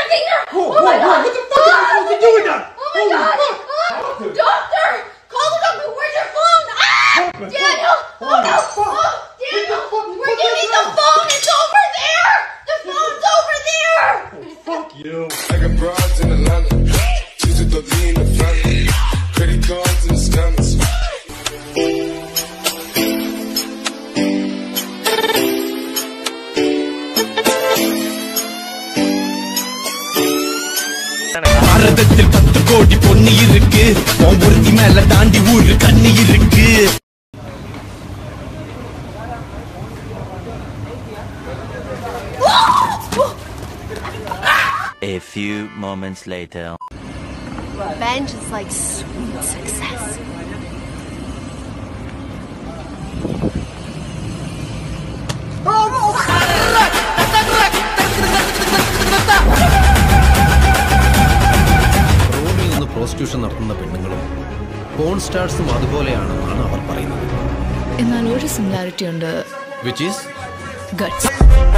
finger! Whoa, Oh my whoa, god! what the fuck am I supposed to do with that? Oh my god! Uh, doctor! Call the doctor! Where's your phone? Ah! Daniel! Oh no! Oh, Daniel! We're giving the phone! It's over there! The phone's over there! Fuck you. I got broads in Atlanta. She's with the lean, the family. Credit cards and scammers. பாரதத்தில் பத்து கோடி பொண்ணு இருக்கு உன் ஒருத்தி மேல தாண்டி ஊரு கண்ணு இருக்கு A few moments later. Revenge is like sweet success. റോഡിൽ നിന്ന് പ്രോസ്റ്റിറ്റ്യൂഷൻ നടത്തുന്ന പെണ്ണുങ്ങളും പോൺ സ്റ്റാർസും അതുപോലെയാണെന്നാണ് അവർ പറയുന്നത് എന്നാൽ ഒരു സിമിലാരിറ്റി ഉണ്ട് which is guts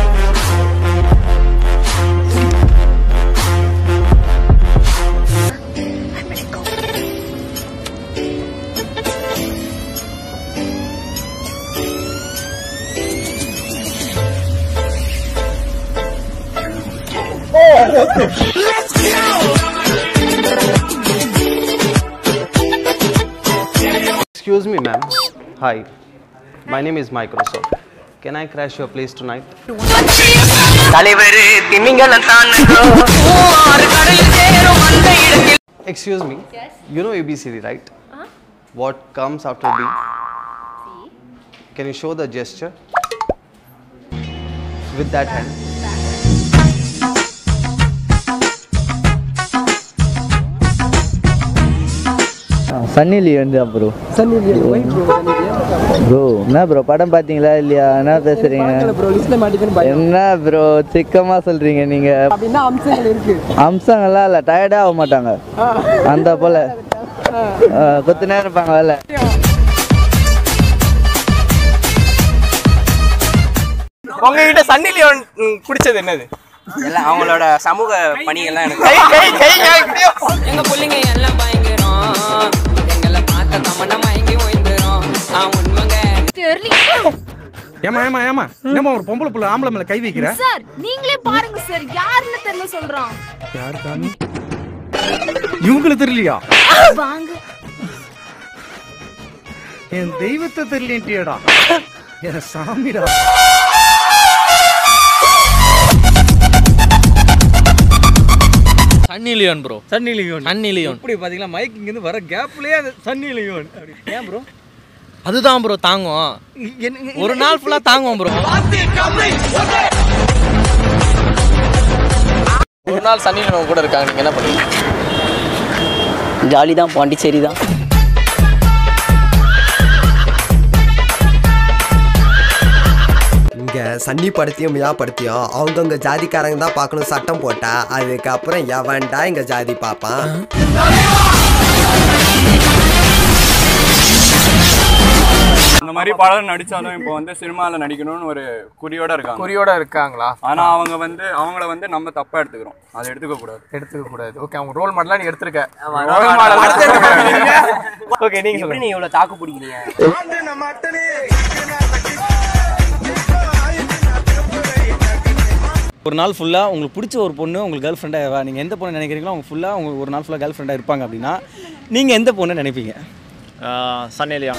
Excuse me, ma'am. Hi. My name is Microsoft. Can I crash your place tonight? Excuse me. Yes? You know ABCD, right? Uh-huh. What comes after B? Can you show the gesture? With that hand. Sunny Leone தான் bro Sunny Leone bro என்ன bro படம் பார்த்தீங்களா இல்லையா என்ன பேசுறீங்க என்ன bro சிக்கமா சொல்றீங்க நீங்க அம்சங்கள்லாம் இல்லை டயர்டே ஆக மாட்டாங்க அந்த போல ஆ, கொத்து நேரம் இருப்பாங்க வேலை உங்ககிட்ட சன்னி லியோன் பிடிச்சது என்னது எல்லாம் அவங்களோட சமூக பணிகள்லாம் எனக்கு கை கை கை கை இப்படியோ. எங்க புள்ளைங்க எல்லாம் பயங்கரம் எங்களை பார்த்த தமனா மயங்கி ஓய்ந்துரும் ஆ உண்மைங்க ஏமா ஏமா ஏமா என்னம்மா ஒரு பொம்பளை புள்ள ஆம்பளை மேல கை வைக்கிற சார் நீங்களே பாருங்க சார் யாருன்னு தெரியல சொல்றான் யாரு சாமி இவங்களுக்கு தெரியலையா வாங்க என் தெய்வத்தை தெரியலேன்ட்டியடா என் சாமிடா Sunny Leone bro Sunny Leone Sunny Leone இப்படி பாத்தீங்களா மைக் இங்க இருந்து வர கேப்லயே அந்த சன்னி லியோன் அப்படி. ஏன் ப்ரோ அதுதான் ப்ரோ தாங்கும் ஒரு நாள் ஃபுல்லா தாங்குவோம் ப்ரோ ஒரு நாள் சன்னி லியோன் கூட இருக்காங்க நீங்க என்ன பண்ணுவீங்க ஜாலி தான் பாண்டிச்சேரி தான் இங்க சன்னி படத்தையும் மியா படத்தையும் அவங்கவுங்க ஜாதிக்காரங்க தான் பார்க்கணும் சட்டம் போட்டா அதுக்கப்புறம் எவன்டா இங்க ஜாதி பார்ப்பான் அந்த மாதிரி படம் நடிச்சாலும் இப்போ வந்து சினிமால நடிக்கணும்னு ஒரு குறியோட இருக்காங்க குறியோட இருக்காங்களா ஆனா அவங்க வந்து அவங்கள வந்து நம்ம தப்பா எடுத்துக்கிறோம் அதை எடுத்துக்க கூடாது எடுத்துக்க கூடாது ஓகே அவங்க ரோல் மாடலா நீ எடுத்திருக்க role role model. Model okay நீங்க எப்படி சொல்லுங்க நீ இவ்வளவு தாக்கு பிடிக்கிறீங்க ஒரு நாள் ஃபுல்லாக உங்களுக்கு பிடிச்ச ஒரு பொண்ணு உங்களுக்கு கேர்ள் ஃப்ரெண்டாக நீங்கள் எந்த பொண்ணு நினைக்கிறீங்களோ அவங்க ஃபுல்லாக அவங்க ஒரு நாள் ஃபுல்லாக கேர்ள் ஃப்ரெண்டாக இருப்பாங்க அப்படின்னா நீங்கள் எந்த பொண்ணை நினைப்பீங்க சன்னிலியா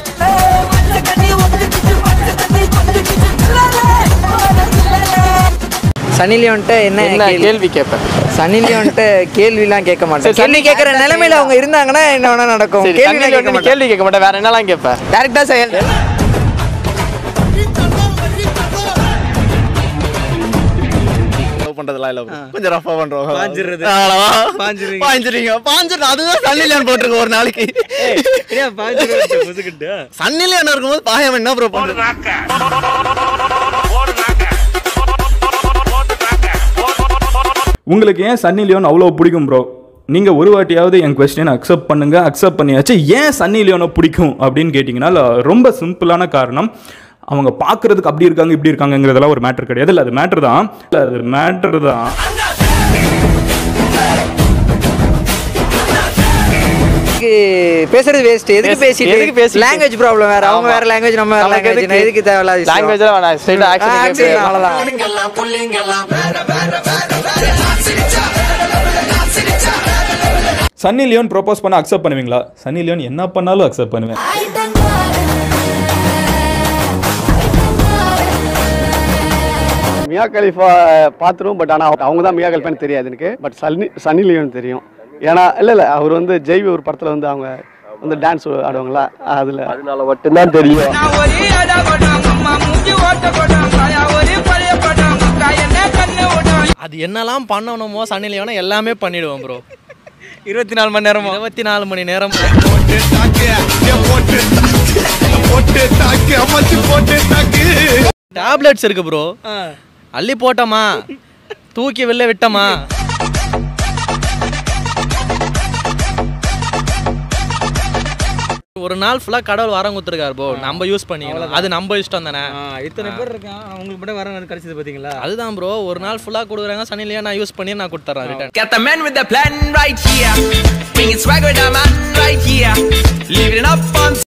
சன்னி லியோன்ட்ட என்ன என்ன கேள்வி கேட்பேன் சன்னி லியோன்ட்ட கேள்விலாம் கேட்க மாட்டேன் கேள்வி கேட்கற நிலைமையில அவங்க இருந்தாங்கன்னா என்ன வேணா நடக்கும் சரி கேள்வி சன்னி கேட்க லியோன் நீ மாட்டேன் கேள்வி கேட்க மாட்டேன் வேற என்னலாம் கேட்ப டேரக்டா செயல் லவ் பண்றதுலாம் இல்ல bro. கொஞ்சம் ரஃபா பண்றோம் பாஞ்சிடுறது. அவ்வளவுதான். பாஞ்சிடுறீங்க. பாஞ்சிடுறீங்க பாஞ்சிடு அதுதான் சன்னிலியான் போட்டிருக்கு ஒரு நாளைக்கு ஏன் பாஞ்சிருவது முசுக்கிட்டு சன்னிலியான் இருக்கும்போது பாயம் என்ன ப்ரோ பண்றது உங்களுக்கு ஏன் சன்னி லியோன் அவ்வளோ பிடிக்கும் ப்ரோ நீங்கள் ஒரு வாட்டியாவது என் கொஸ்டினை அக்செப்ட் பண்ணுங்க அக்செப்ட் பண்ணியாச்சு ஏன் சன்னி லியோனை பிடிக்கும் அப்படின்னு கேட்டிங்கன்னா இல்ல, ரொம்ப சிம்பிளான காரணம் அவங்க பார்க்கறதுக்கு அப்படி இருக்காங்க இப்படி இருக்காங்கங்கிறதெல்லாம் ஒரு மேட்டர் கிடையாது இல்லை அது மேட்டர் தான் இல்லை அது மேட்டர் தான் பேசுறது வேஸ்ட் எதுக்கு பேசு- பேசிட்டு எதுக்கு பேசிட்டு? லாங்குவேஜ் ப்ராப்ளம் வேற அவங்க ஆமா. வேற லாங்குவேஜ் நம்ம வேற நமக்கு லாங்குவேஜ் எதுக்கு? எதுக்கு தேவையில்லாத விஷயம்? Language எல்லாம் வேணாம். Straight ஆ action ஆ, க்கே action போயிரு. அவ்வளவுதான் சன்னி லியோன் ப்ரோபோஸ் பண்ண அக்செப்ட் பண்ணுவீங்களா சன்னி லியோன் என்ன பண்ணாலும் அக்செப்ட் பண்ணுவேன் மியா கலிஃபா பார்த்துருவோம் பட் ஆனால் அவங்க தான் மியா கலிஃபான்னு தெரியாது எனக்கு பட் சன்னி சன்னி லியோன் தெரியும் ஏன்னா இல்லை இல்லை அவர் வந்து ஜெய்வி ஒரு படத்தில் வந்து அவங்க வந்து டான்ஸ் ஆடுவாங்களா அதில் அதனால மட்டும்தான் தெரியும் அது என்னெல்லாம் பண்ணணுமோ சன்னிலையோனா எல்லாமே பண்ணிடுவோம் ப்ரோ இருபத்தி நாலு மணி நேரம் இருபத்தி நாலு மணி நேரம் டேப்லெட்ஸ் இருக்கு ப்ரோ அள்ளி போட்டோமா தூக்கி வெளில விட்டோமா ஒரு நாள் ஃபுல்லா கடவுள் வரம் கொடுத்துருக்காரு ப்ரோ நம்ம யூஸ் பண்ணிக்கலாம் அது நம்ம இஷ்டம் தானே இத்தனை பேர் இருக்கான் அவங்களுக்கு மட்டும் வர கிடைச்சது பாத்தீங்களா அதுதான் ப்ரோ ஒரு நாள் ஃபுல்லா கொடுக்குறாங்க சனிலையா நான் யூஸ் பண்ணி நான் கொடுத்துறேன் return Got the man with the plan right here. Bringing swag with the man right here. Leaving it up on